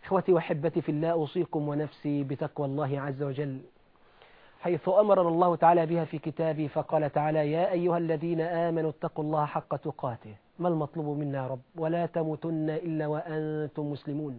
إخوتي وحبتي في الله أوصيكم ونفسي بتقوى الله عز وجل حيث أمرنا الله تعالى بها في كتابه فقال تعالى يا أيها الذين آمنوا اتقوا الله حق تقاته ما المطلوب منا يا رب ولا تموتن إلا وأنتم مسلمون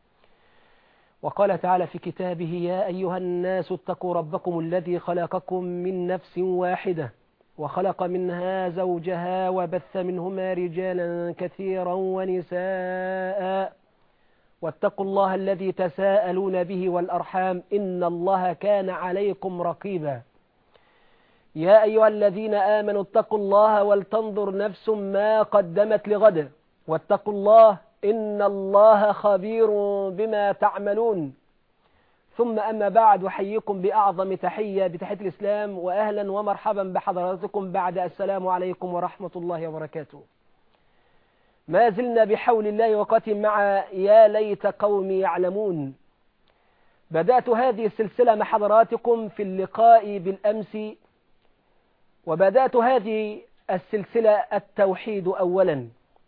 وقال تعالى في كتابه يا أيها الناس اتقوا ربكم الذي خلقكم من نفس واحدة وخلق منها زوجها وبث منهما رجالا كثيرا ونساء واتقوا الله الذي تساءلون به والأرحام إن الله كان عليكم رقيبا يا أيها الذين آمنوا اتقوا الله ولتنظر نفس ما قدمت لغد واتقوا الله إن الله خبير بما تعملون ثم أما بعد أحييكم بأعظم تحية بتحية الإسلام وأهلا ومرحبا بحضراتكم بعد السلام عليكم ورحمة الله وبركاته ما زلنا بحول الله وقته مع يا ليت قومي يعلمون بدأت هذه السلسلة مع حضراتكم في اللقاء بالأمس وبدأت هذه السلسلة التوحيد أولا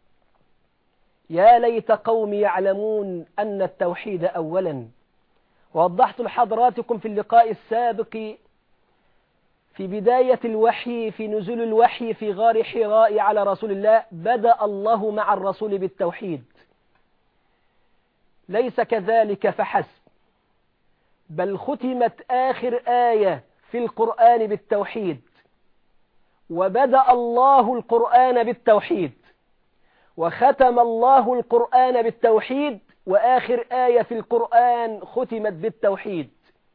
يا ليت قومي يعلمون أن التوحيد أولا ووضحت لحضراتكم في اللقاء السابق في بداية الوحي في نزول الوحي في غار حراء على رسول الله بدأ الله مع الرسول بالتوحيد ليس كذلك فحسب بل ختمت آخر آية في القرآن بالتوحيد وبدأ الله القرآن بالتوحيد وختم الله القرآن بالتوحيد وآخر آية في القرآن ختمت بالتوحيد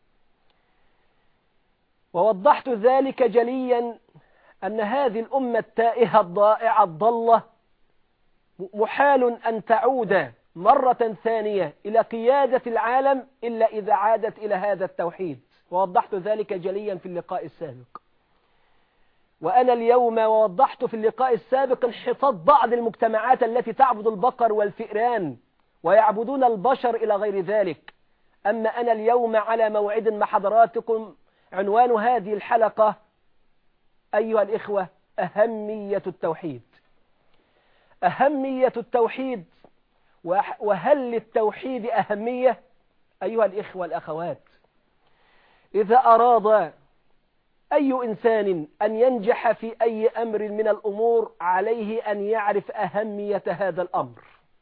ووضحت ذلك جليا أن هذه الأمة التائهة الضائعة الضالة محال أن تعود مرة ثانية إلى قيادة العالم إلا إذا عادت إلى هذا التوحيد ووضحت ذلك جليا في اللقاء السابق وأنا اليوم ووضحت في اللقاء السابق انحطاط بعض المجتمعات التي تعبد البقر والفئران ويعبدون البشر إلى غير ذلك أما أنا اليوم على موعد مع حضراتكم عنوان هذه الحلقة أيها الإخوة أهمية التوحيد أهمية التوحيد وهل للتوحيد أهمية أيها الإخوة الأخوات إذا أراد أي إنسان أن ينجح في أي أمر من الأمور عليه أن يعرف أهمية هذا الأمر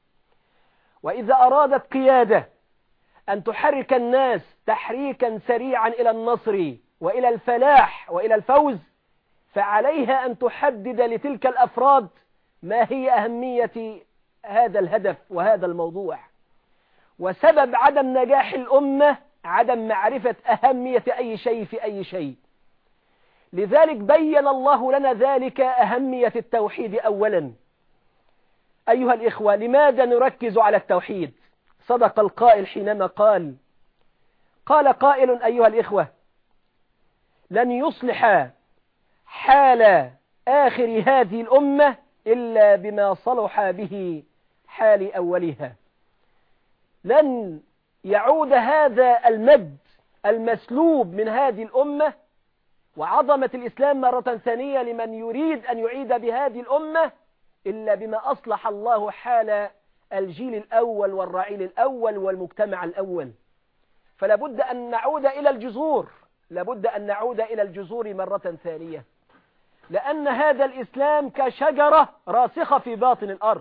وإذا أرادت قيادة أن تحرك الناس تحريكا سريعا إلى النصر وإلى الفلاح وإلى الفوز فعليها أن تحدد لتلك الأفراد ما هي أهمية هذا الهدف وهذا الموضوع وسبب عدم نجاح الأمة عدم معرفة أهمية أي شيء في أي شيء لذلك بين الله لنا ذلك أهمية التوحيد أولا أيها الإخوة لماذا نركز على التوحيد صدق القائل حينما قال قال قائل أيها الإخوة لن يصلح حال آخر هذه الأمة إلا بما صلح به حال أولها لن يعود هذا المجد المسلوب من هذه الأمة وعظمة الإسلام مرة ثانية لمن يريد أن يعيد بهذه الأمة إلا بما أصلح الله حال الجيل الأول والرعيل الأول والمجتمع الأول فلا بد أن نعود إلى الجذور لابد أن نعود إلى الجذور مرة ثانية لأن هذا الإسلام كشجرة راسخة في باطن الأرض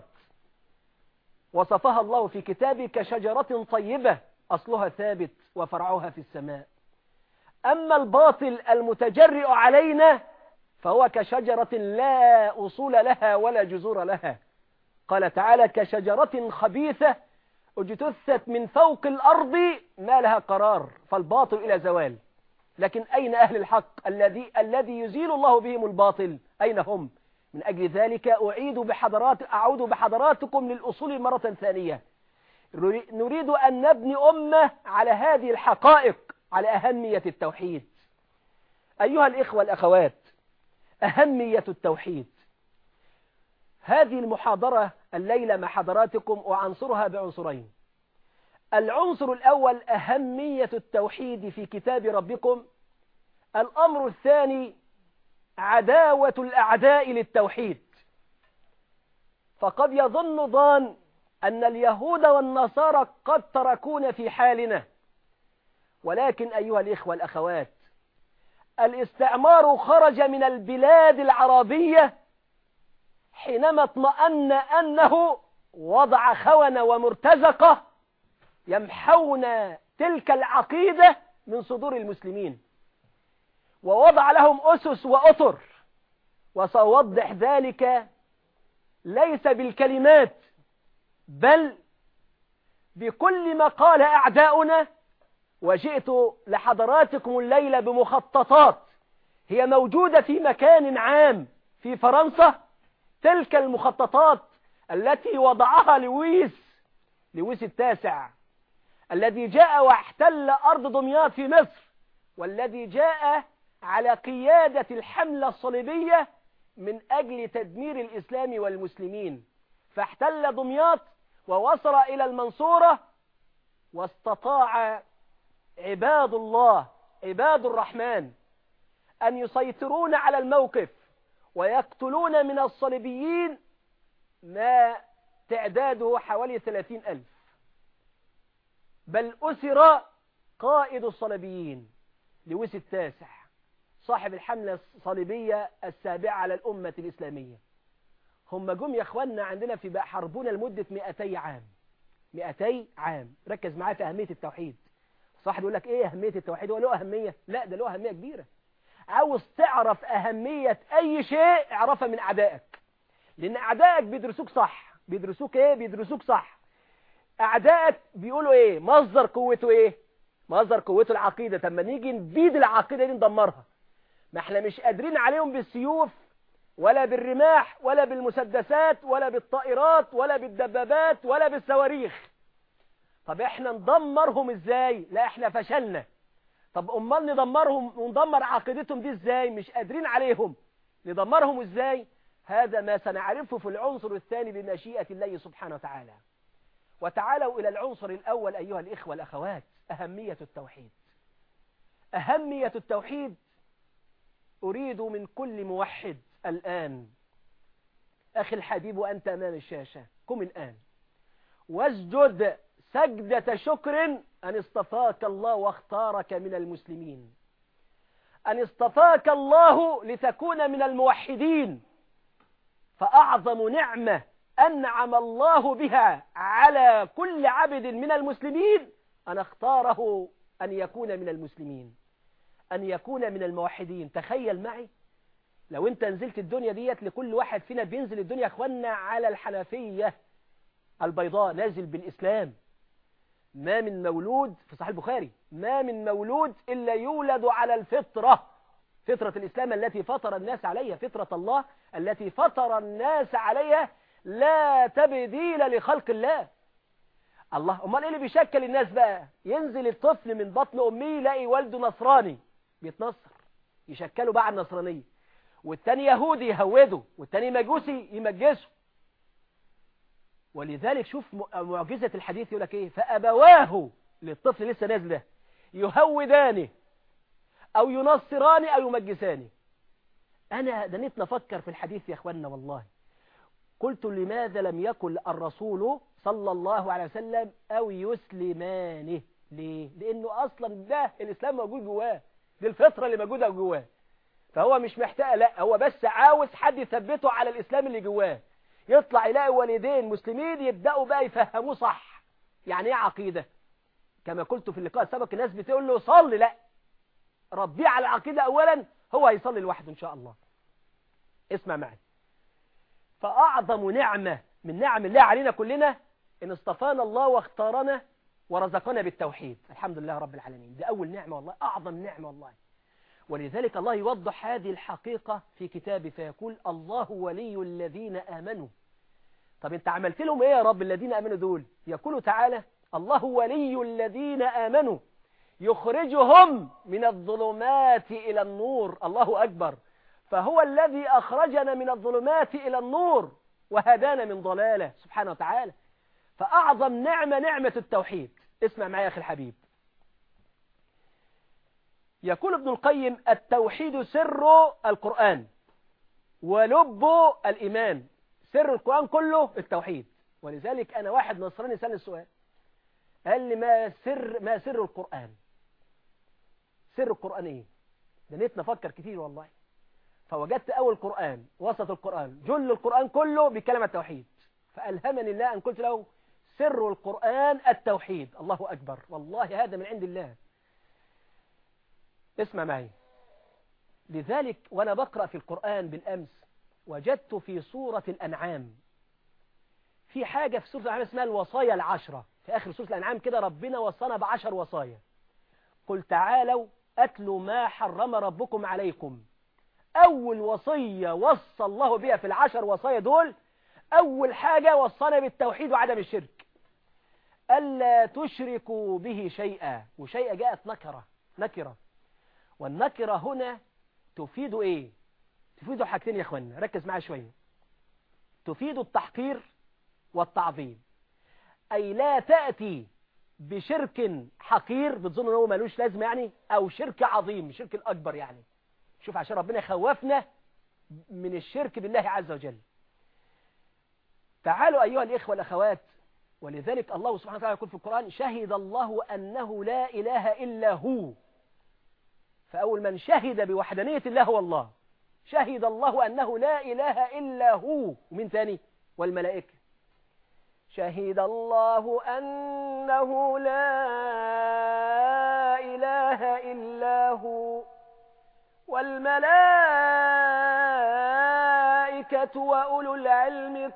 وصفها الله في كتابه كشجرة طيبة أصلها ثابت وفرعها في السماء أما الباطل المتجرئ علينا فهو كشجرة لا أصول لها ولا جذور لها قال تعالى كشجرة خبيثة اجتثت من فوق الأرض ما لها قرار فالباطل إلى زوال لكن أين أهل الحق الذي الذي يزيل الله بهم الباطل أين هم من أجل ذلك أعيد بحضرات أعود بحضراتكم للأصول مرة ثانية نريد أن نبني أمة على هذه الحقائق على أهمية التوحيد أيها الإخوة الأخوات أهمية التوحيد هذه المحاضرة الليلة مع حضراتكم وعنصرها بعنصرين العنصر الأول أهمية التوحيد في كتاب ربكم الأمر الثاني عداوة الأعداء للتوحيد فقد يظن ظان أن اليهود والنصارى قد تركونا في حالنا ولكن أيها الإخوة الأخوات الاستعمار خرج من البلاد العربية حينما اطمأن أنه وضع خونة ومرتزقة يمحون تلك العقيدة من صدور المسلمين ووضع لهم أسس وأطر وسأوضح ذلك ليس بالكلمات بل بكل ما قال أعداؤنا وجئت لحضراتكم الليلة بمخططات هي موجودة في مكان عام في فرنسا تلك المخططات التي وضعها لويس لويس التاسع الذي جاء واحتل أرض دمياط في مصر والذي جاء على قيادة الحملة الصليبية من أجل تدمير الإسلام والمسلمين فاحتل دمياط ووصل إلى المنصورة واستطاع عباد الله عباد الرحمن أن يسيطرون على الموقف ويقتلون من الصليبيين ما تعداده حوالي ثلاثين ألف بل أسر قائد الصليبيين لويس التاسع صاحب الحملة الصليبية السابعة على الأمة الإسلامية هم جم يا أخواننا عندنا في بقى حربونا لمدة 200 عام 200 عام ركز معايا في أهمية التوحيد صاحب يقول لك إيه أهمية التوحيد هو له أهمية لا ده له أهمية كبيرة عاوز تعرف أهمية أي شيء اعرفها من أعدائك لأن أعدائك بيدرسوك صح بيدرسوك إيه بيدرسوك صح أعدائك بيقولوا إيه مصدر قوته إيه مصدر قوته العقيدة طب ما نيجي نبيد العقيدة دي ندمرها ما احنا مش قادرين عليهم بالسيوف ولا بالرماح ولا بالمسدسات ولا بالطائرات ولا بالدبابات ولا بالصواريخ طب احنا ندمرهم ازاي لا احنا فشلنا طب امال ندمرهم وندمر عقيدتهم دي ازاي مش قادرين عليهم ندمرهم ازاي هذا ما سنعرفه في العنصر الثاني بمشيئة الله سبحانه وتعالى وتعالوا إلى العنصر الأول أيها الإخوة الأخوات أهمية التوحيد أهمية التوحيد أريد من كل موحد الآن أخي الحبيب وأنت أمام الشاشة قم الآن واسجد سجدة شكر أن اصطفاك الله واختارك من المسلمين أن اصطفاك الله لتكون من الموحدين فأعظم نعمة أنعم الله بها على كل عبد من المسلمين أن اختاره أن يكون من المسلمين أن يكون من الموحدين تخيل معي لو انت نزلت الدنيا ديت لكل واحد فينا بينزل الدنيا اخوانا على الحنفية البيضاء نازل بالإسلام ما من مولود في صحيح البخاري ما من مولود إلا يولد على الفطرة فطرة الإسلام التي فطر الناس عليها فطرة الله التي فطر الناس عليها لا تبديل لخلق الله الله امال ايه اللي بيشكل الناس بقى ينزل الطفل من بطن امه يلاقي والده نصراني بيتنصر يشكله بقى على النصرانيه والتاني يهودي يهوده والتاني مجوسي يمجسه ولذلك شوف معجزة الحديث يقول لك ايه فأبواه للطفل لسه نازل ده يهودانه أو ينصراني أو يمجساني أنا دنيت نفكر في الحديث يا أخوانا والله قلت لماذا لم يقل الرسول صلى الله عليه وسلم أو يسلمانه ليه؟ لأنه أصلا ده الإسلام موجود جواه دي الفطرة اللي موجودة جواه فهو مش محتاج لا هو بس عاوز حد يثبته على الإسلام اللي جواه يطلع يلاقي والدين مسلمين يبدأوا بقى يفهموه صح يعني ايه عقيدة كما قلت في اللقاء السابق الناس بتقول له صلي لا ربيه على العقيدة أولا هو هيصلي لوحده إن شاء الله اسمع معي فأعظم نعمة من نعم الله علينا كلنا إن اصطفانا الله واختارنا ورزقنا بالتوحيد الحمد لله رب العالمين دي أول نعمة والله أعظم نعمة والله ولذلك الله يوضح هذه الحقيقة في كتابه فيقول الله ولي الذين آمنوا طب انت عملت لهم ايه يا رب الذين آمنوا دول يقول تعالى الله ولي الذين آمنوا يخرجهم من الظلمات إلى النور الله أكبر فهو الذي أخرجنا من الظلمات إلى النور وهدانا من ضلالة سبحانه وتعالى فأعظم نعمة نعمة التوحيد اسمع معي يا أخي الحبيب يقول ابن القيم التوحيد سر القرآن ولب الإيمان سر القرآن كله التوحيد ولذلك أنا واحد نصراني سأل السؤال قال لي ما سر ما سر القرآن سر القرآن ايه ده نيت نفكر كتير والله فوجدت أول قرآن وسط القرآن جل القرآن كله بكلمة التوحيد فألهمني الله أن قلت له سر القرآن التوحيد الله أكبر والله هذا من عند الله اسمع معي لذلك وأنا بقرأ في القرآن بالأمس وجدت في سورة الأنعام في حاجة في سورة الأنعام اسمها الوصايا العشرة في آخر سورة الأنعام كده ربنا وصانا بعشر وصايا قل تعالوا أتلوا ما حرم ربكم عليكم أول وصية وصى الله بها في العشر وصايا دول أول حاجة وصانا بالتوحيد وعدم الشرك ألا تشركوا به شيئا وشيئا جاءت نكرة نكرة والنكرة هنا تفيد إيه تفيد حاجتين يا أخوانا ركز معايا شوية تفيد التحقير والتعظيم أي لا تأتي بشرك حقير بتظن أنه ملوش لازمة يعني أو شرك عظيم شرك الأكبر يعني شوف عشان ربنا يخوفنا من الشرك بالله عز وجل تعالوا أيها الإخوة والأخوات ولذلك الله سبحانه وتعالى يقول في القرآن شهد الله أنه لا إله إلا هو فأول من شهد بوحدانية الله هو الله شهد الله أنه لا إله إلا هو ومن ثاني والملائكة شهد الله أنه لا إله إلا هو والملائكة وأولو العلم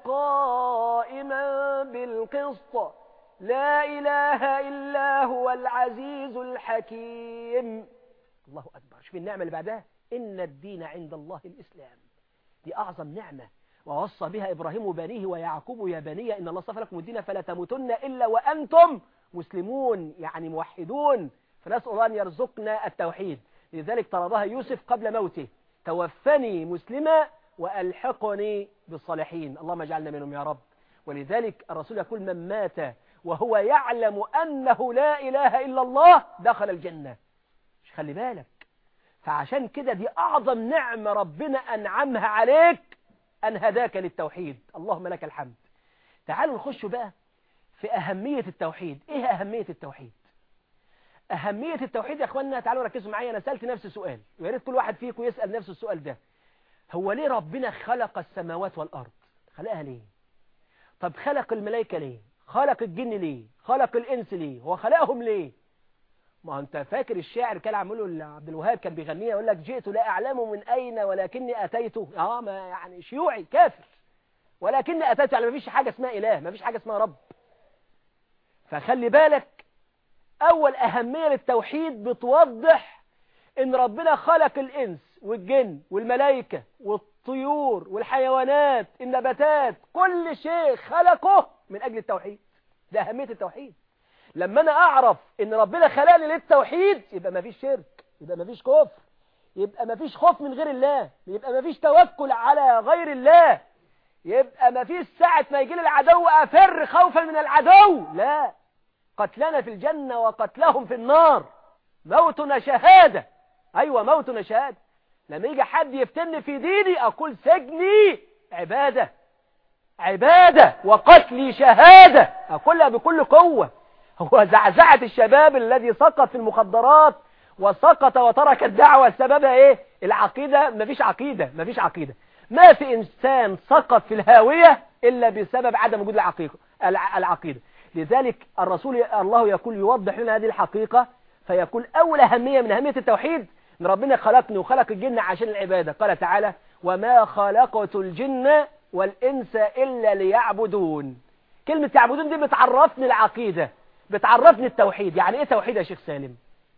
قائما بالقسط لا إله إلا هو العزيز الحكيم الله أكبر شوف النعمة اللي بعدها إن الدين عند الله الإسلام دي أعظم نعمة ووصى بها إبراهيم بنيه ويعقوب يا بني إن الله صفى لكم الدين فلا تموتن إلا وأنتم مسلمون يعني موحدون فنسأل الله أن يرزقنا التوحيد لذلك طلبها يوسف قبل موته توفني مسلما وألحقني بالصالحين اللهم اجعلنا منهم يا رب ولذلك الرسول يقول من مات وهو يعلم أنه لا إله إلا الله دخل الجنة مش خلي بالك فعشان كده دي أعظم نعمة ربنا أنعمها عليك أن هداك للتوحيد اللهم لك الحمد تعالوا نخش بقى في أهمية التوحيد إيه أهمية التوحيد أهمية التوحيد يا أخوانا تعالوا ركزوا معايا أنا سألت نفس السؤال ويا ريت كل واحد فيكم يسأل نفس السؤال ده هو ليه ربنا خلق السماوات والأرض خلقها ليه طب خلق الملائكة ليه خلق الجن ليه خلق الإنس ليه هو خلقهم ليه ما أنت فاكر الشاعر كان عمله عبد الوهاب كان بيغنيه يقول لك جئت لا أعلم من أين ولكني أتيت آه ما يعني شيوعي كافر ولكني أتيت يعني ما فيش حاجة اسمها إله ما فيش حاجة اسمها رب فخلي بالك أول أهمية للتوحيد بتوضح إن ربنا خلق الإنس والجن والملائكة والطيور والحيوانات النباتات كل شيء خلقه من أجل التوحيد ده أهمية التوحيد لما أنا أعرف إن ربنا خلقني للتوحيد يبقى مفيش شرك يبقى مفيش كفر يبقى مفيش خوف من غير الله يبقى مفيش توكل على غير الله يبقى مفيش ساعة ما يجي لي العدو أفر خوفا من العدو لا قتلنا في الجنة وقتلهم في النار موتنا شهادة أيوة موتنا شهادة لما يجي حد يفتن في ديني أقول سجني عبادة عبادة وقتلي شهادة أقولها بكل قوة هو زعزعة الشباب الذي سقط في المخدرات وسقط وترك الدعوة سببها ايه العقيدة مفيش عقيدة مفيش عقيدة ما في انسان سقط في الهاوية الا بسبب عدم وجود العقيدة العقيدة لذلك الرسول الله يقول يوضح لنا هذه الحقيقة فيقول اول اهمية من اهمية التوحيد ان ربنا خلقني وخلق الجن عشان العبادة قال تعالى وما خلقت الجن والانس الا ليعبدون كلمة يعبدون دي بتعرفني العقيدة بتعرفني التوحيد يعني ايه توحيد يا شيخ سالم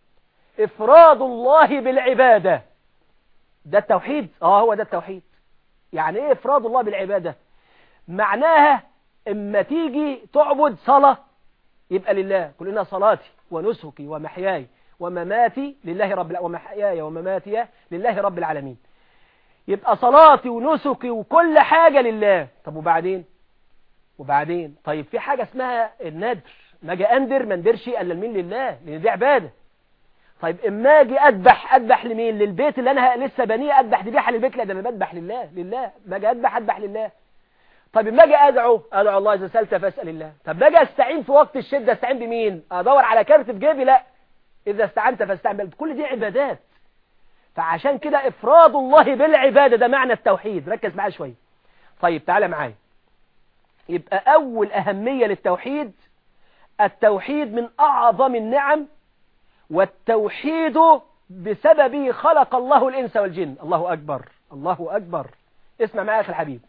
افراد الله بالعبادة ده التوحيد اه هو ده التوحيد يعني ايه افراد الله بالعبادة معناها اما تيجي تعبد صلاة يبقى لله قل إن صلاتي ونسكي ومحياي ومماتي لله رب العالمين ومحياي ومماتي لله رب العالمين يبقى صلاتي ونسكي وكل حاجة لله طب وبعدين وبعدين طيب في حاجة اسمها الندر ما اجي اندر ما ندرش الا لمين لله لان دي عباده طيب اما اجي اذبح اذبح لمين للبيت اللي انا لسه بنيه اذبح ذبيحه للبيت لا ده انا بذبح لله لله ما اجي اذبح اذبح لله طب لما اجي ادعو ادعو الله اذا سالت فاسال الله طب باجي استعين في وقت الشده استعين بمين ادور على كارت في جيبي لا اذا استعنت فاستعن كل دي عبادات فعشان كده افراد الله بالعباده ده معنى التوحيد ركز معايا شويه طيب تعالى معايا يبقى اول اهميه للتوحيد التوحيد من اعظم النعم والتوحيد بسببه خلق الله الانس والجن الله اكبر الله اكبر اسمع معايا اخي الحبيب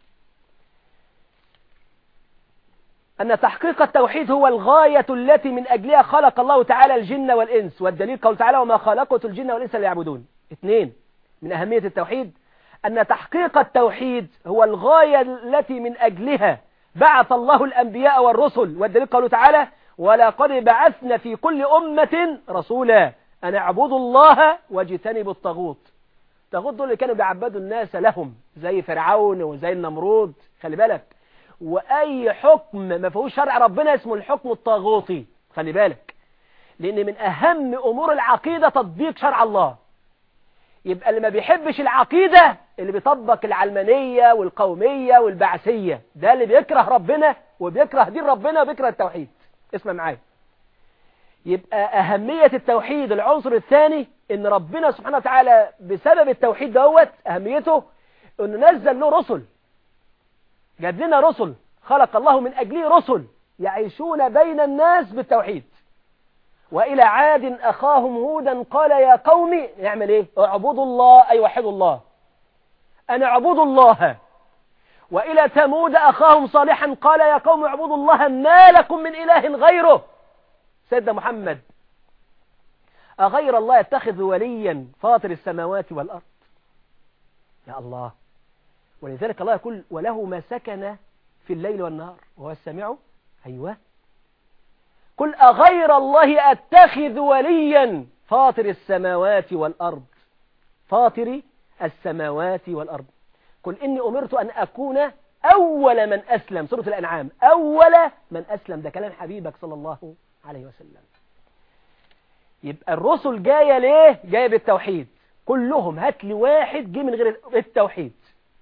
أن تحقيق التوحيد هو الغاية التي من أجلها خلق الله تعالى الجن والإنس والدليل قول تعالى وما خلقت الجن والإنس ليعبدون اثنين من أهمية التوحيد أن تحقيق التوحيد هو الغاية التي من أجلها بعث الله الأنبياء والرسل والدليل قوله تعالى ولقد بعثنا في كل أمة رسولا أن اعبدوا الله واجتنبوا الطاغوت الطاغوت دول اللي كانوا بيعبدوا الناس لهم زي فرعون وزي النمرود خلي بالك وأي حكم ما فيهوش شرع ربنا اسمه الحكم الطاغوتي خلي بالك لأن من أهم أمور العقيدة تطبيق شرع الله يبقى اللي ما بيحبش العقيدة اللي بيطبق العلمانية والقومية والبعثية ده اللي بيكره ربنا وبيكره دين ربنا وبيكره التوحيد اسمع معايا يبقى أهمية التوحيد العنصر الثاني ان ربنا سبحانه وتعالى بسبب التوحيد دوت أهميته انه نزل له رسل جاب لنا رسل خلق الله من أجله رسل يعيشون بين الناس بالتوحيد وإلى عاد أخاهم هودا قال يا قوم نعمل إيه اعبدوا الله أي وحدوا الله أن اعبدوا الله وإلى ثمود أخاهم صالحا قال يا قوم اعبدوا الله ما لكم من إله غيره سيدنا محمد أغير الله يتخذ وليا فاطر السماوات والأرض يا الله ولذلك الله يقول وله ما سكن في الليل والنهار وهو السميع أيوة قل أغير الله أتخذ وليا فاطر السماوات والأرض فاطر السماوات والأرض قل إني أمرت أن أكون أول من أسلم سورة الأنعام أول من أسلم ده كلام حبيبك صلى الله عليه وسلم يبقى الرسل جاية ليه جاية بالتوحيد كلهم هات لي واحد جه من غير التوحيد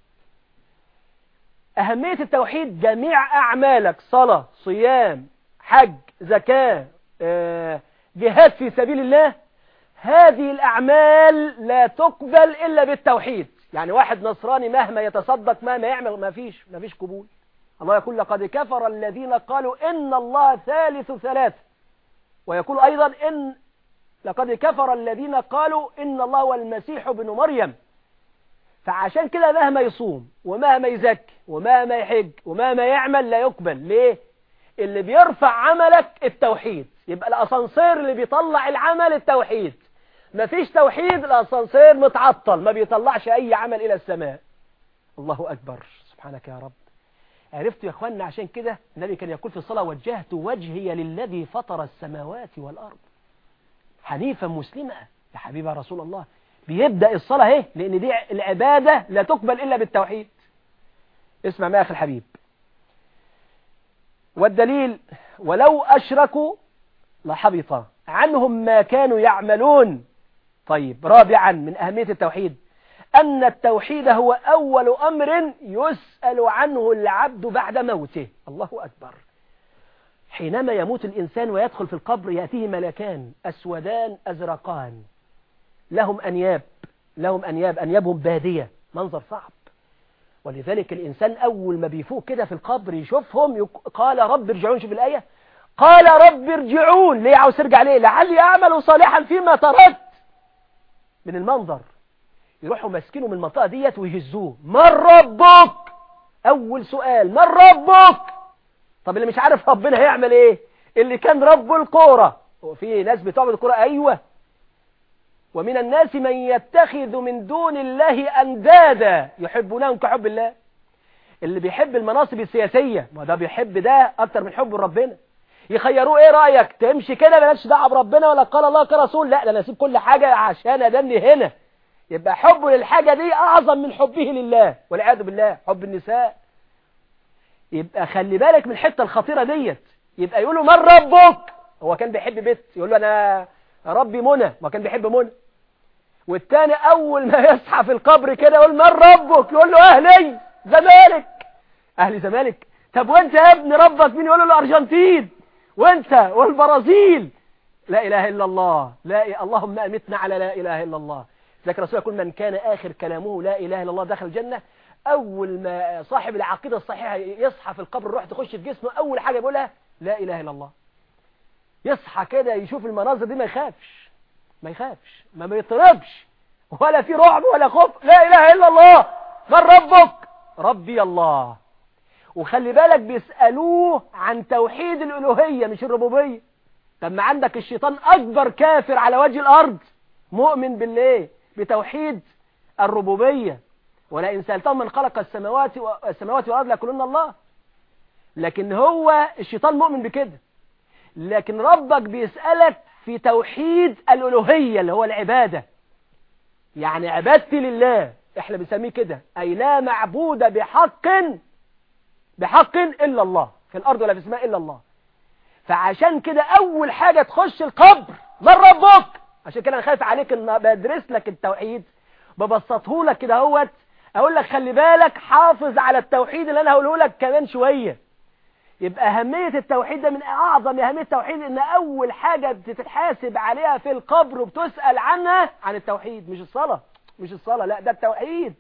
أهمية التوحيد جميع أعمالك صلاة صيام حج زكاة آه، جهاد في سبيل الله هذه الأعمال لا تقبل إلا بالتوحيد يعني واحد نصراني مهما يتصدق مهما يعمل ما فيش ما فيش قبول الله يقول لقد كفر الذين قالوا إن الله ثالث ثلاث ويقول أيضا إن لقد كفر الذين قالوا إن الله والمسيح بن مريم فعشان كده مهما يصوم ومهما يزكي ومهما يحج ومهما يعمل لا يقبل ليه اللي بيرفع عملك التوحيد يبقى الاسانسير اللي بيطلع العمل التوحيد مفيش توحيد الاسانسير متعطل ما بيطلعش اي عمل الى السماء الله اكبر سبحانك يا رب عرفتوا يا اخواننا عشان كده النبي كان يقول في الصلاة وجهت وجهي للذي فطر السماوات والأرض حنيفا مسلمة يا حبيبي رسول الله بيبدأ الصلاة اهي لأن دي العبادة لا تقبل إلا بالتوحيد اسمع ما أخي الحبيب والدليل ولو أشركوا لحبط عنهم ما كانوا يعملون طيب رابعا من أهمية التوحيد أن التوحيد هو أول أمر يسأل عنه العبد بعد موته الله أكبر حينما يموت الإنسان ويدخل في القبر يأتيه ملكان أسودان أزرقان لهم أنياب لهم أنياب أنيابهم بادية منظر صعب ولذلك الإنسان أول ما بيفوق كده في القبر يشوفهم يق... قال رب ارجعون شوف الآية قال رب ارجعون ليه عاوز ترجع ليه لعلي أعمل صالحا فيما تركت من المنظر يروحوا ماسكينه من المنطقة ديت ويهزوه من ربك أول سؤال من ربك طب اللي مش عارف ربنا هيعمل ايه اللي كان رب الكورة وفي ناس بتعبد الكورة أيوة ومن الناس من يتخذ من دون الله أندادا يحبونهم كحب الله اللي بيحب المناصب السياسية ما ده بيحب ده أكتر من حب ربنا يخيروه ايه رأيك تمشي كده مالكش دعوه بربنا ولا قال الله كرسول لا ده انا اسيب كل حاجة عشان ادني هنا يبقى حبه للحاجة دي أعظم من حبه لله والعياذ بالله حب النساء يبقى خلي بالك من الحتة الخطيرة ديت يبقى يقول له من ربك هو كان بيحب بنت يقول له أنا ربي منى ما كان بيحب منى والتاني أول ما يصحى في القبر كده يقول من ربك يقول له أهلي زمالك اهلي زمالك طب وانت يا ابن ربك مين يقول له الارجنتين وانت والبرازيل لا اله الا الله لا اللهم امتنا على لا اله الا الله ذلك الرسول يقول من كان اخر كلامه لا اله الا الله دخل الجنه اول ما صاحب العقيده الصحيحه يصحى في القبر الروح تخش في جسمه اول حاجه يقولها لا اله الا الله يصحى كده يشوف المناظر دي ما يخافش ما يخافش ما بيطربش ولا في رعب ولا خوف لا اله الا الله من ربك ربي الله وخلي بالك بيسألوه عن توحيد الألوهية مش الربوبية طب ما عندك الشيطان أكبر كافر على وجه الأرض مؤمن بالله بتوحيد الربوبية ولئن سألتهم من خلق السماوات والسماوات والأرض ليقولون الله لكن هو الشيطان مؤمن بكده لكن ربك بيسألك في توحيد الألوهية اللي هو العبادة يعني عبادتي لله احنا بنسميه كده أي لا معبود بحق بحق إلا الله في الأرض ولا في السماء إلا الله فعشان كده أول حاجة تخش القبر من ربك عشان كده أنا خايف عليك إن بدرس لك التوحيد ببسطه لك كده اهوت أقول لك خلي بالك حافظ على التوحيد اللي أنا هقوله لك كمان شوية يبقى أهمية التوحيد ده من أعظم أهمية التوحيد إن أول حاجة بتتحاسب عليها في القبر وبتسأل عنها عن التوحيد مش الصلاة مش الصلاة لا ده التوحيد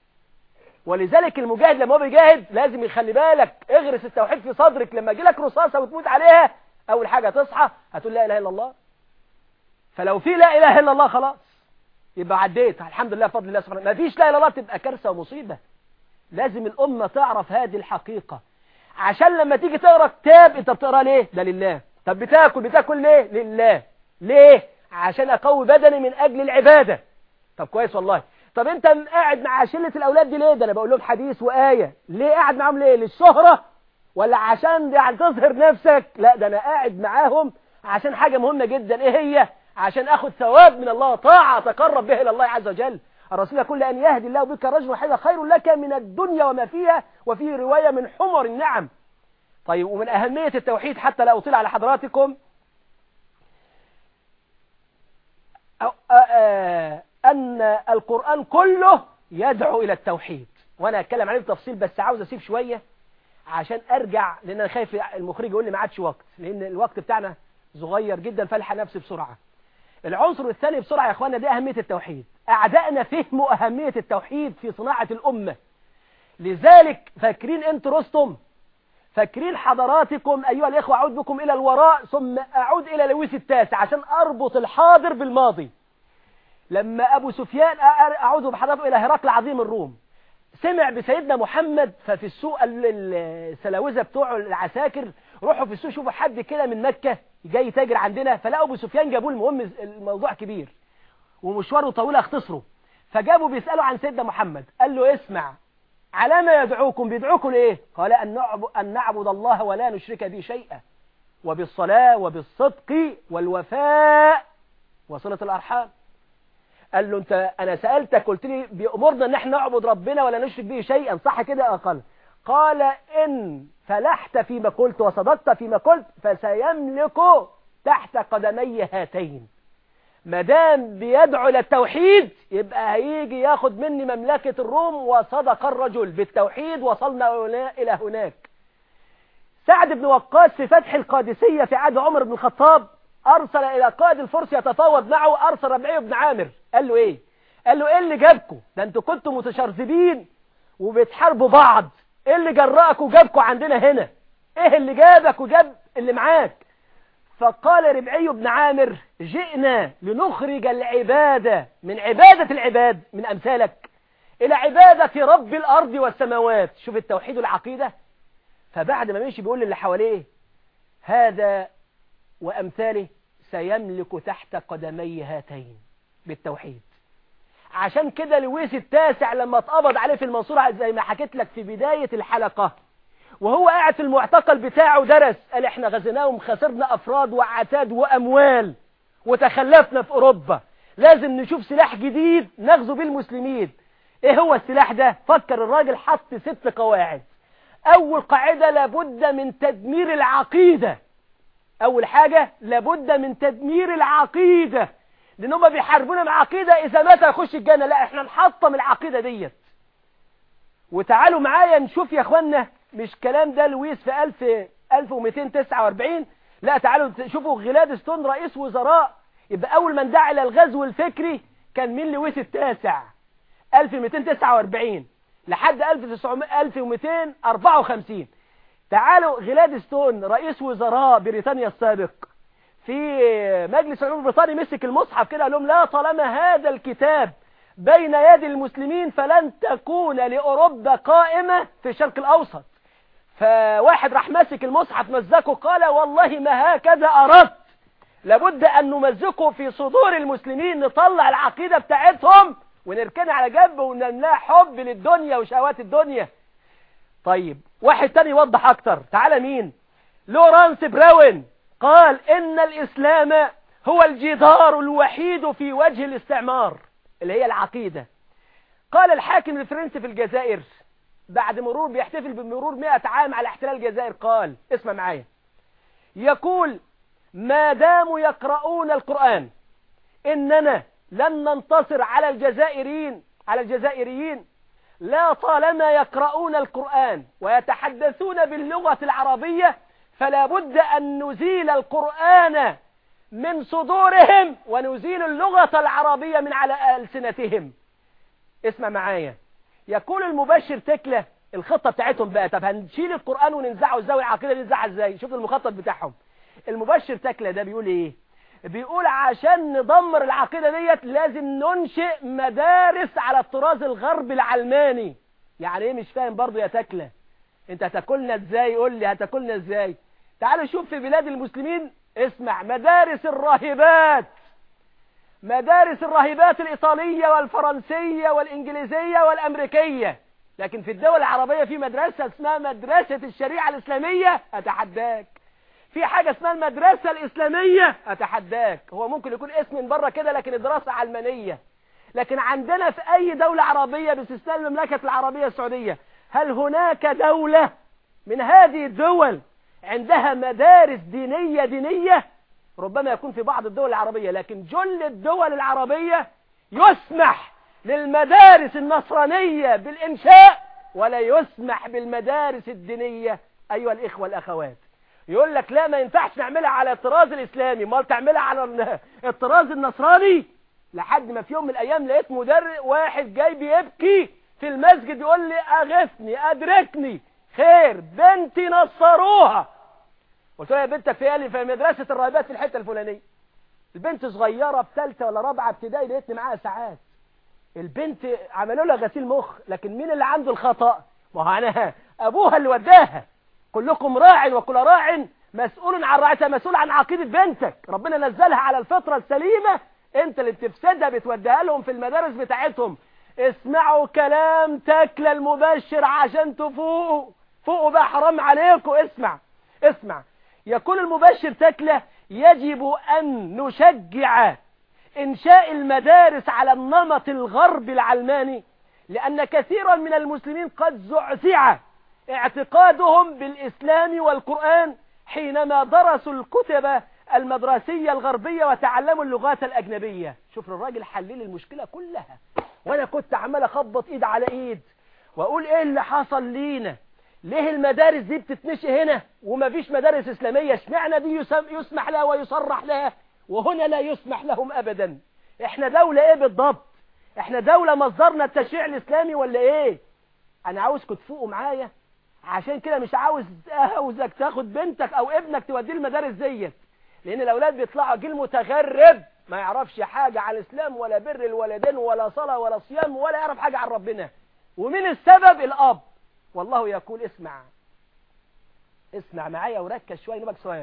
ولذلك المجاهد لما هو بيجاهد لازم يخلي بالك اغرس التوحيد في صدرك لما يجي لك رصاصة وتموت عليها أول حاجة تصحى هتقول لا إله إلا الله فلو في لا إله إلا الله خلاص يبقى عديت الحمد لله بفضل الله سبحانه ما فيش لا إله إلا الله تبقى كارثة ومصيبة لازم الأمة تعرف هذه الحقيقة عشان لما تيجي تقرا كتاب انت بتقرا ليه ده لله طب بتاكل بتاكل ليه لله ليه عشان اقوي بدني من اجل العباده طب كويس والله طب انت قاعد مع شله الاولاد دي ليه ده انا بقول لهم حديث وايه ليه قاعد معاهم ليه للشهره ولا عشان يعني تظهر نفسك لا ده انا قاعد معاهم عشان حاجه مهمه جدا ايه هي عشان اخد ثواب من الله طاعه اتقرب به الى الله عز وجل الرسول يقول لأن يهدي الله بك رجل واحدا خير لك من الدنيا وما فيها وفي رواية من حمر النعم طيب ومن أهمية التوحيد حتى لا أطيل على حضراتكم أن القرآن كله يدعو إلى التوحيد وأنا أتكلم عليه بتفصيل بس عاوز أسيب شوية عشان أرجع لأن أنا خايف المخرج يقول لي ما عادش وقت لأن الوقت بتاعنا صغير جدا فالحق نفسي بسرعة العنصر الثاني بسرعة يا أخوانا دي أهمية التوحيد أعدائنا فهموا أهمية التوحيد في صناعة الأمة لذلك فاكرين أنت رستم فاكرين حضراتكم أيها الإخوة أعود بكم إلى الوراء ثم أعود إلى لويس التاسع عشان أربط الحاضر بالماضي لما أبو سفيان أعود بحضراتكم إلى هرقل عظيم الروم سمع بسيدنا محمد ففي السوق السلاوزة بتوع العساكر روحوا في السوق شوفوا حد كده من مكة جاي تاجر عندنا فلقوا ابو سفيان جابوه المهم الموضوع كبير ومشواره طويل اختصره فجابوا بيسألوا عن سيدنا محمد قال له اسمع على ما يدعوكم بيدعوكم ليه قال أن نعبد, أن نعبد الله ولا نشرك به شيئا وبالصلاة وبالصدق والوفاء وصلة الأرحام قال له انت انا سألتك قلت لي بأمرنا ان احنا نعبد ربنا ولا نشرك به شيئا صح كده اقل قال ان فلحت فيما قلت وصدقت فيما قلت فسيملك تحت قدمي هاتين مدام بيدعو للتوحيد يبقى هيجي ياخد مني مملكة الروم وصدق الرجل بالتوحيد وصلنا إلى هناك سعد بن وقاص في فتح القادسية في عهد عمر بن الخطاب أرسل إلى قائد الفرس يتفاوض معه أرسل ربعي بن عامر قال له إيه قال له إيه اللي جابكم ده أنتوا كنتوا متشرذبين وبتحاربوا بعض إيه اللي جرأك وجابكم عندنا هنا إيه اللي جابك وجاب اللي معاك فقال ربعي بن عامر جئنا لنخرج العبادة من عبادة العباد من أمثالك إلى عبادة رب الأرض والسماوات شوف التوحيد والعقيدة فبعد ما مشي بيقول للي حواليه هذا وأمثاله سيملك تحت قدمي هاتين بالتوحيد عشان كده لويس التاسع لما اتقبض عليه في المنصورة زي ما حكيت لك في بداية الحلقة وهو قاعد في المعتقل بتاعه درس قال احنا غزيناهم خسرنا افراد وعتاد واموال وتخلفنا في اوروبا لازم نشوف سلاح جديد نغزو بيه المسلمين ايه هو السلاح ده فكر الراجل حط ست قواعد اول قاعدة لابد من تدمير العقيدة اول حاجة لابد من تدمير العقيدة لان هم بيحاربونا مع عقيدة اذا مات يخش الجنة لا احنا نحطم العقيدة ديت وتعالوا معايا نشوف يا اخوانا مش كلام ده لويس في 1000 1249 لا تعالوا شوفوا غلادستون رئيس وزراء يبقى أول من دعا إلى الغزو الفكري كان مين لويس التاسع 1249 لحد 1254 تعالوا غلادستون رئيس وزراء بريطانيا السابق في مجلس العموم البريطاني مسك المصحف كده قال لهم لا طالما هذا الكتاب بين يد المسلمين فلن تكون لأوروبا قائمة في الشرق الأوسط فواحد راح ماسك المصحف مزكه قال والله ما هكذا أردت لابد أن نمزقه في صدور المسلمين نطلع العقيدة بتاعتهم ونركنها على جنب ونملاها حب للدنيا وشهوات الدنيا طيب واحد تاني يوضح أكتر تعالى مين لورانس براون قال إن الإسلام هو الجدار الوحيد في وجه الاستعمار اللي هي العقيدة قال الحاكم الفرنسي في الجزائر بعد مرور بيحتفل بمرور 100 عام على احتلال الجزائر قال اسمع معايا يقول ما داموا يقرؤون القرآن إننا لن ننتصر على الجزائريين على الجزائريين لا طالما يقرؤون القرآن ويتحدثون باللغة العربية فلا بد أن نزيل القرآن من صدورهم ونزيل اللغة العربية من على ألسنتهم اسمع معايا يقول المبشر تكلة الخطة بتاعتهم بقى طب هنشيل القرآن وننزعه ازاي والعقيدة ننزعها ازاي شوف المخطط بتاعهم المبشر تكلة ده بيقول ايه بيقول عشان ندمر العقيدة ديت لازم ننشئ مدارس على الطراز الغربي العلماني يعني ايه مش فاهم برضو يا تكلة انت هتاكلنا ازاي قول لي هتاكلنا ازاي تعالوا شوف في بلاد المسلمين اسمع مدارس الراهبات مدارس الراهبات الإيطالية والفرنسية والإنجليزية والأمريكية لكن في الدول العربية في مدرسة اسمها مدرسة الشريعة الإسلامية أتحداك في حاجة اسمها المدرسة الإسلامية أتحداك هو ممكن يكون اسم من بره كده لكن الدراسة علمانية لكن عندنا في أي دولة عربية باستثناء المملكة العربية السعودية هل هناك دولة من هذه الدول عندها مدارس دينية دينية ربما يكون في بعض الدول العربية لكن جل الدول العربية يسمح للمدارس النصرانية بالإنشاء ولا يسمح بالمدارس الدينية أيها الإخوة الأخوات يقول لك لا ما ينفعش نعملها على الطراز الإسلامي ما تعملها على الطراز النصراني لحد ما في يوم من الأيام لقيت مدرس واحد جاي بيبكي في المسجد يقول لي أغثني أدركني خير بنتي نصروها قلت له يا بنتك في قال في مدرسة الراهبات في الحتة الفلانية البنت صغيرة بثالثة ولا رابعة ابتدائي لقيتني معاها ساعات البنت عملوا لها غسيل مخ لكن مين اللي عنده الخطأ ما هو انا ابوها اللي وداها كلكم راع وكل راع مسؤول عن رعايتها مسؤول عن عقيدة بنتك ربنا نزلها على الفطرة السليمة انت اللي بتفسدها بتوديها لهم في المدارس بتاعتهم اسمعوا كلام تكل المبشر عشان تفوقوا فوقوا بقى حرام عليكم اسمع اسمع يقول المبشر تكلة يجب أن نشجع إنشاء المدارس على النمط الغرب العلماني لأن كثيرا من المسلمين قد زعزع اعتقادهم بالإسلام والقرآن حينما درسوا الكتب المدرسية الغربية وتعلموا اللغات الأجنبية شوف الراجل حلل المشكلة كلها وأنا كنت عمال أخبط إيد على إيد وأقول إيه اللي حصل لينا ليه المدارس دي بتتنشئ هنا ومفيش مدارس إسلامية اشمعنى دي يسمح لها ويصرح لها وهنا لا يسمح لهم أبدا احنا دولة ايه بالضبط احنا دولة مصدرنا التشريع الإسلامي ولا ايه انا عاوزكم تفوقوا معايا عشان كده مش عاوز عاوزك تاخد بنتك او ابنك توديه المدارس ديت لان الاولاد بيطلعوا جيل متغرب ما يعرفش حاجة عن الاسلام ولا بر الوالدين ولا صلاة ولا صيام ولا يعرف حاجة عن ربنا ومن السبب الاب والله يقول اسمع اسمع معايا وركز شوية نبقى صواب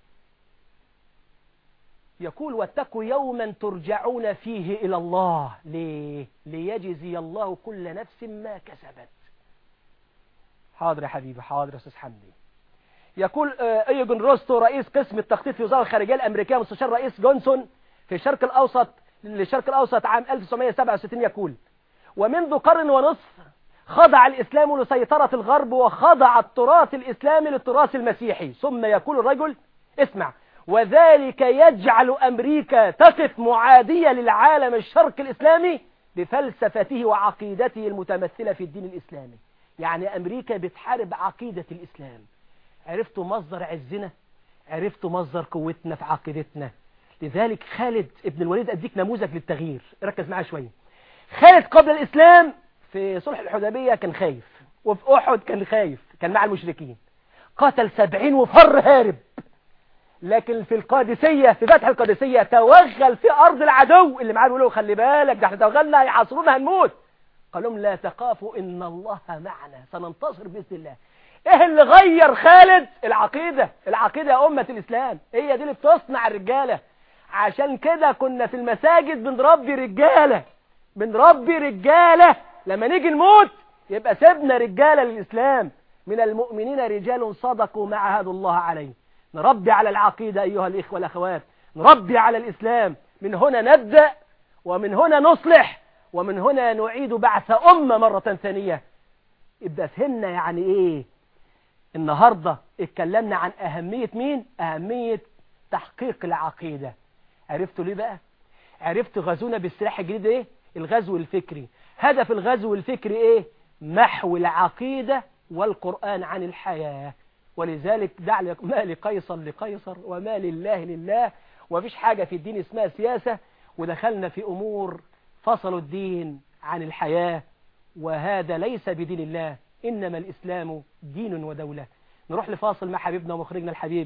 يقول واتقوا يوما ترجعون فيه إلى الله ليه ليجزي الله كل نفس ما كسبت حاضر يا حبيبي حاضر يا أستاذ حمدي يقول ايجون روستو رئيس قسم التخطيط في وزارة الخارجية الأمريكية مستشار رئيس جونسون في الشرق الأوسط للشرق الأوسط عام 1967 يقول ومنذ قرن ونصف خضع الإسلام لسيطرة الغرب وخضع التراث الإسلامي للتراث المسيحي ثم يقول الرجل اسمع وذلك يجعل أمريكا تقف معادية للعالم الشرق الإسلامي بفلسفته وعقيدته المتمثلة في الدين الإسلامي يعني أمريكا بتحارب عقيدة الإسلام عرفتوا مصدر عزنا عرفتوا مصدر قوتنا في عقيدتنا لذلك خالد ابن الوليد أديك نموذج للتغيير ركز معاه شوية خالد قبل الإسلام في صلح الحديبية كان خايف وفي أحد كان خايف كان مع المشركين قتل سبعين وفر هارب لكن في القادسية في فتح القادسية توغل في أرض العدو اللي معاه بيقولوا خلي بالك ده احنا توغلنا هيحاصرونا هنموت قال لهم لا تخافوا إن الله معنا سننتصر بإذن الله ايه اللي غير خالد العقيدة العقيدة يا أمة الإسلام هي دي اللي بتصنع الرجالة عشان كده كنا في المساجد بنربي رجالة بنربي رجالة لما نيجي نموت يبقى سيبنا رجالة للإسلام من المؤمنين رجال صدقوا ما عهدوا الله عليه نربي على العقيدة أيها الإخوة والأخوات نربي على الإسلام من هنا نبدأ ومن هنا نصلح ومن هنا نعيد بعث أمة مرة ثانية يبقى فهمنا يعني إيه النهاردة اتكلمنا عن أهمية مين أهمية تحقيق العقيدة عرفتوا ليه بقى عرفتوا غزونا بالسلاح الجديد ايه الغزو الفكري هدف الغزو الفكري ايه محو العقيدة والقرآن عن الحياة ولذلك دع ما لقيصر لقيصر وما لله لله ومفيش حاجة في الدين اسمها سياسة ودخلنا في أمور فصلوا الدين عن الحياة وهذا ليس بدين الله إنما الإسلام دين ودولة نروح لفاصل مع حبيبنا ومخرجنا الحبيب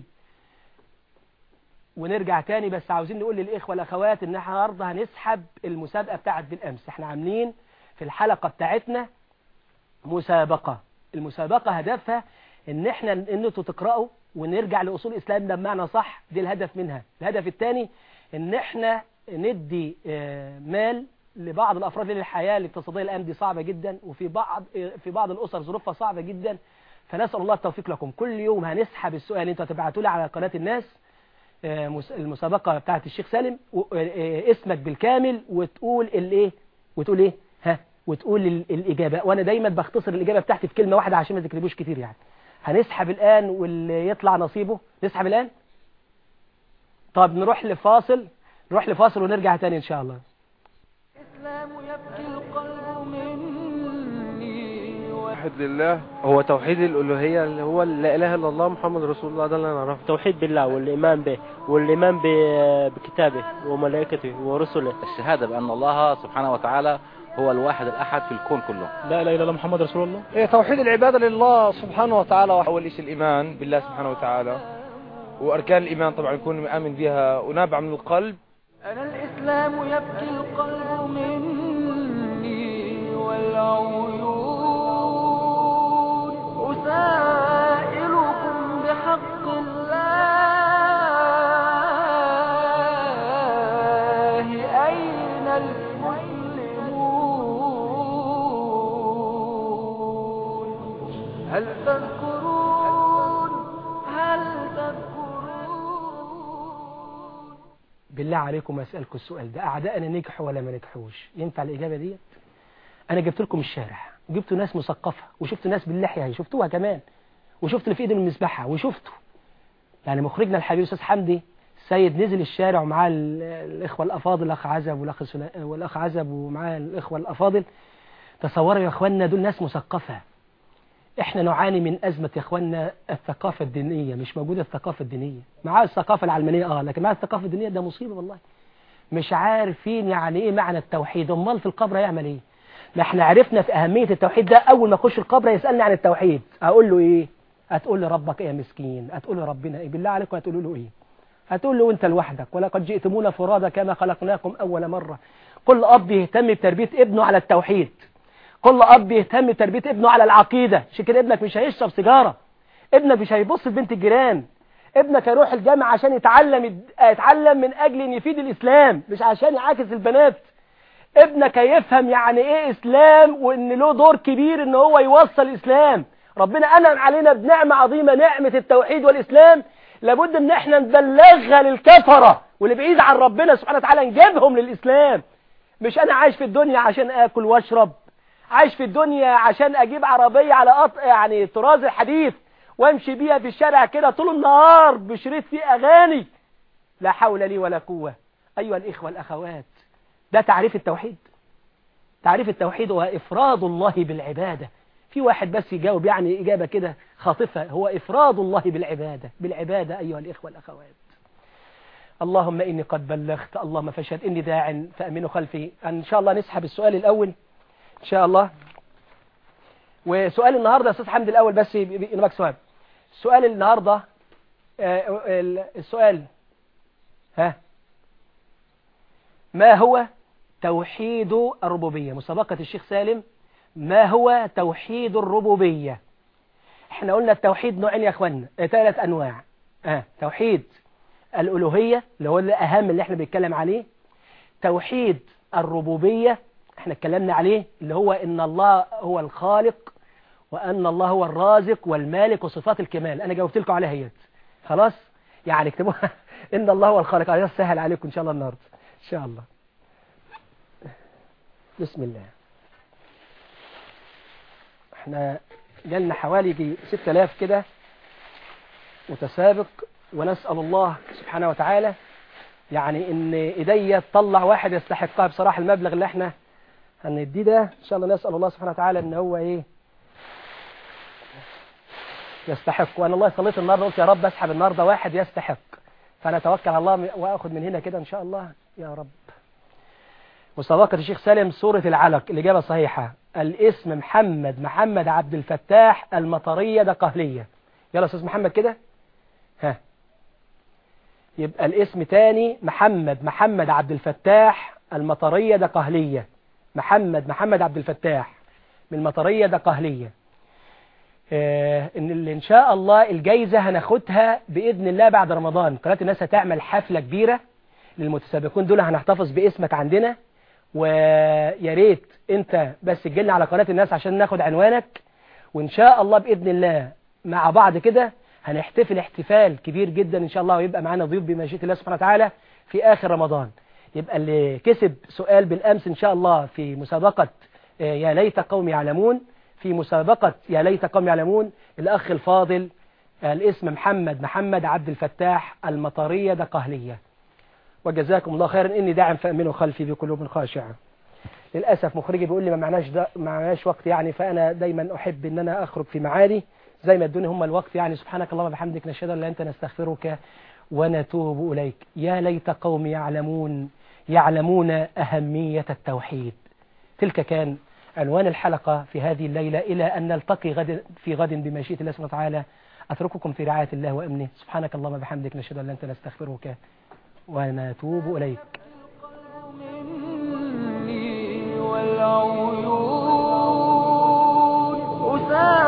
ونرجع تاني بس عاوزين نقول للإخوة والأخوات إن احنا النهارده هنسحب المسابقة بتاعت بالأمس احنا عاملين في الحلقة بتاعتنا مسابقة المسابقة هدفها ان احنا ان انتوا تقرأوا ونرجع لأصول الإسلام ده بمعنى صح دي الهدف منها الهدف الثاني ان احنا ندي مال لبعض الأفراد لأن الحياة الاقتصادية الآن دي صعبة جدا وفي بعض في بعض الأسر ظروفها صعبة جدا فنسأل الله التوفيق لكم كل يوم هنسحب السؤال انتوا هتبعتوا لي على قناة الناس المسابقة بتاعت الشيخ سالم اسمك بالكامل وتقول الايه وتقول ايه ها وتقول الإجابة وأنا دايما بختصر الإجابة بتاعتي في كلمة واحدة عشان ما تكتبوش كتير يعني هنسحب الآن واللي يطلع نصيبه نسحب الآن طب نروح لفاصل نروح لفاصل ونرجع تاني إن شاء الله الإسلام يبكي القلب مني واحد لله هو توحيد الألوهية اللي هو لا إله إلا الله محمد رسول الله ده اللي أنا أعرفه التوحيد بالله والإيمان به والإيمان بكتابه وملائكته ورسله الشهادة بأن الله سبحانه وتعالى هو الواحد الأحد في الكون كله لا إله إلا الله محمد رسول الله إيه توحيد العبادة لله سبحانه وتعالى أول شيء الإيمان بالله سبحانه وتعالى وأركان الإيمان طبعا يكون مآمن بها ونابع من القلب أنا الإسلام يبكي القلب مني والعيون أسائلكم بحق الله أين المسلمون هل تذكرون هل تذكرون بالله عليكم أسألكم السؤال ده أعدائنا نجحوا ولا ما نجحوش ينفع الإجابة ديت أنا جبت لكم الشارع جبتوا ناس مثقفة وشفتوا ناس باللحية شفتوها كمان وشفتوا اللي في ايدهم المسبحة وشفتوا يعني مخرجنا الحبيب أستاذ حمدي السيد نزل الشارع ومعاه ال- الإخوة الأفاضل الأخ عزب والأخ سلا- والأخ عزب ومعاه الإخوة الأفاضل تصوروا يا إخواننا دول ناس مثقفة احنا نعاني من أزمة يا إخواننا الثقافة الدينية مش موجودة الثقافة الدينية معاه الثقافة العلمانية اه لكن معاه الثقافة الدينية ده مصيبة والله مش عارفين يعني ايه معنى التوحيد امال في القبر يعمل ايه ما احنا عرفنا في أهمية التوحيد ده أول ما أخش القبر يسألني عن التوحيد أقول له إيه هتقول لي ربك إيه يا مسكين هتقول لي ربنا إيه بالله عليكم هتقولوا له إيه هتقول له أنت لوحدك ولقد جئتمونا فرادى كما خلقناكم أول مرة كل أب يهتم بتربية ابنه على التوحيد كل أب يهتم بتربية ابنه على العقيدة عشان كده ابنك مش هيشرب سيجارة ابنك مش هيبص لبنت الجيران ابنك هيروح الجامعة عشان يتعلم يتعلم من أجل أن يفيد الإسلام مش عشان يعاكس البنات ابنك هيفهم يعني ايه اسلام وان له دور كبير ان هو يوصل الاسلام ربنا انعم علينا بنعمة عظيمة نعمة التوحيد والاسلام لابد ان احنا نبلغها للكفرة واللي بعيد عن ربنا سبحانه وتعالى نجيبهم للاسلام مش انا عايش في الدنيا عشان اكل واشرب عايش في الدنيا عشان اجيب عربية على قطع يعني طراز الحديث وامشي بيها في الشارع كده طول النهار بشريط فيه اغاني لا حول لي ولا قوة ايها الاخوة الاخوات ده تعريف التوحيد تعريف التوحيد هو إفراد الله بالعبادة في واحد بس يجاوب يعني إجابة كده خاطفة هو إفراد الله بالعبادة بالعبادة أيها الإخوة الأخوات اللهم إني قد بلغت اللهم فاشهد إني داع فأمنوا خلفي إن شاء الله نسحب السؤال الأول إن شاء الله وسؤال النهاردة يا أستاذ حمد الأول بس ينبك سؤال السؤال النهاردة آه، ال- السؤال ها ما هو توحيد الربوبية مسابقة الشيخ سالم ما هو توحيد الربوبية احنا قلنا التوحيد نوعين يا اخوانا اه، ثلاث انواع اه توحيد الالوهية اللي هو الاهم اللي احنا بنتكلم عليه توحيد الربوبية احنا اتكلمنا عليه اللي هو ان الله هو الخالق وان الله هو الرازق والمالك وصفات الكمال انا جاوبت لكم عليها هيت خلاص يعني اكتبوها ان الله هو الخالق عايز اسهل عليكم ان شاء الله النهارده ان شاء الله بسم الله احنا جالنا حوالي يجي 6000 كده متسابق ونسأل الله سبحانه وتعالى يعني ان ايديا تطلع واحد يستحقها بصراحة المبلغ اللي احنا هنديه ده ان شاء الله نسأل الله سبحانه وتعالى ان هو ايه يستحق وانا الله صليت النهارده قلت يا رب اسحب النهارده واحد يستحق فانا اتوكل على الله واخد من هنا كده ان شاء الله يا رب مسابقة الشيخ سالم سورة العلق الإجابة صحيحة الاسم محمد محمد عبد الفتاح المطرية دقهلية يلا أستاذ محمد كده ها يبقى الاسم تاني محمد محمد عبد الفتاح المطرية دقهلية محمد محمد عبد الفتاح من المطرية دقهلية آه ان اللي ان شاء الله الجايزة هناخدها بإذن الله بعد رمضان قناة الناس هتعمل حفلة كبيرة للمتسابقون دول هنحتفظ باسمك عندنا ويا ريت انت بس تجيلنا على قناة الناس عشان ناخد عنوانك وان شاء الله بإذن الله مع بعض كده هنحتفل احتفال كبير جدا ان شاء الله ويبقى معانا ضيوف بمشيئة الله سبحانه وتعالى في آخر رمضان يبقى اللي كسب سؤال بالأمس ان شاء الله في مسابقة آه، يا ليت قوم يعلمون في مسابقة يا ليت قوم يعلمون الأخ الفاضل آه، الاسم محمد محمد عبد الفتاح المطرية دقهلية وجزاكم الله خيرا إني داعم فأمنوا خلفي بقلوب خاشعة للأسف مخرجي بيقول لي ما معناش دا ما معناش وقت يعني فأنا دايما أحب إن أنا أخرج في معادي زي ما ادوني هم الوقت يعني سبحانك اللهم وبحمدك نشهد أن لا أنت نستغفرك ونتوب إليك يا ليت قوم يعلمون يعلمون أهمية التوحيد تلك كان عنوان الحلقة في هذه الليلة إلى أن نلتقي غد في غد بمشيئة الله سبحانه وتعالى أترككم في رعاية الله وأمنه سبحانك اللهم وبحمدك نشهد أن لا أنت نستغفرك ونتوب إليك مني والعيون أسامة